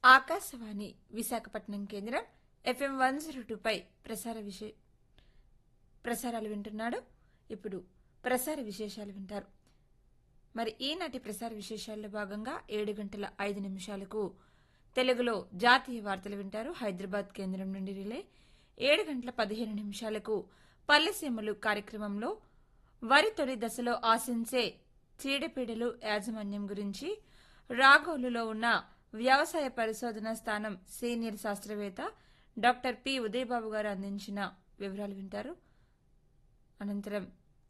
ఆకాశవాణి విశాఖపట్నం కేంద్రం FM one zero టూపై ప్రసార విశే ప్రసారాలు వింటున్నాడు ఇప్పుడు ప్రసార విశేషాలు వింటారు మరి ఈనాటి ప్రసార విశేషాల్లో భాగంగా ఏడు గంటల ఐదు నిమిషాలకు తెలుగులో జాతీయ వార్తలు వింటారు హైదరాబాద్ కేంద్రం నుండి రిలే ఏడు గంటల పదిహేను నిమిషాలకు పల్లెసీమలు కార్యక్రమంలో వరి తొలి దశలో ఆశించే చీడపీడలు యాజమాన్యం గురించి రాగోలులో ఉన్న వ్యవసాయ పరిశోధన స్థానం సీనియర్ శాస్త్రవేత్త డాక్టర్ పి ఉదయబాబు గారు అందించిన వివరాలు వింటారు అనంతరం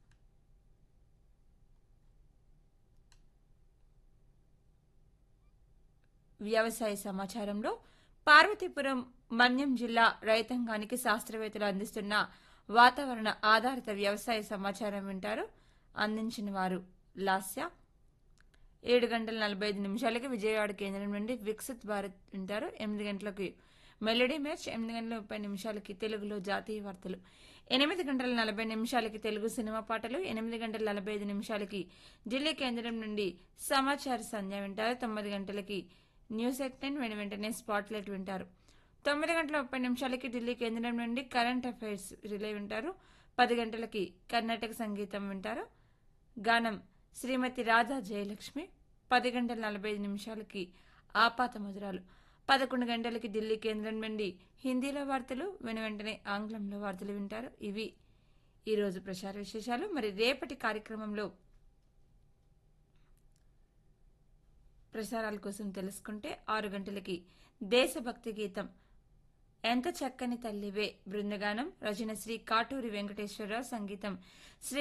వ్యవసాయ సమాచారంలో పార్వతీపురం మన్యం జిల్లా రైతాంగానికి శాస్త్రవేత్తలు అందిస్తున్న వాతావరణ ఆధారిత వ్యవసాయ సమాచారం వింటారు అందించిన వారు లాస్య ఏడు గంటల నలభై ఐదు నిమిషాలకి విజయవాడ కేంద్రం నుండి వికసిత్ భారత్ వింటారు ఎనిమిది గంటలకు మెలడీ మ్యాచ్ ఎనిమిది గంటల ముప్పై నిమిషాలకి తెలుగులో జాతీయ వార్తలు ఎనిమిది గంటల నలభై నిమిషాలకి తెలుగు సినిమా పాటలు ఎనిమిది గంటల నలభై ఐదు నిమిషాలకి ఢిల్లీ కేంద్రం నుండి సమాచార సంధ్య వింటారు తొమ్మిది గంటలకి న్యూస్ ఎట్ టెన్ వెను వెంటనే స్పాట్లైట్ వింటారు తొమ్మిది గంటల ముప్పై నిమిషాలకి ఢిల్లీ కేంద్రం నుండి కరెంట్ అఫైర్స్ రిలే వింటారు పది గంటలకి కర్ణాటక సంగీతం వింటారు గానం శ్రీమతి రాధా జయలక్ష్మి పది గంటల నలభై ఐదు నిమిషాలకి ఆపాత మధురాలు పదకొండు గంటలకి ఢిల్లీ కేంద్రం నుండి హిందీలో వార్తలు వెను వెంటనే ఆంగ్లంలో వార్తలు వింటారు ఇవి ఈరోజు ప్రసార విశేషాలు మరి రేపటి కార్యక్రమంలో ప్రసారాల కోసం తెలుసుకుంటే ఆరు గంటలకి దేశభక్తి గీతం ఎంత చక్కని తల్లివే బృందగానం రచన శ్రీ కాటూరి వెంకటేశ్వరరావు సంగీతం శ్రీ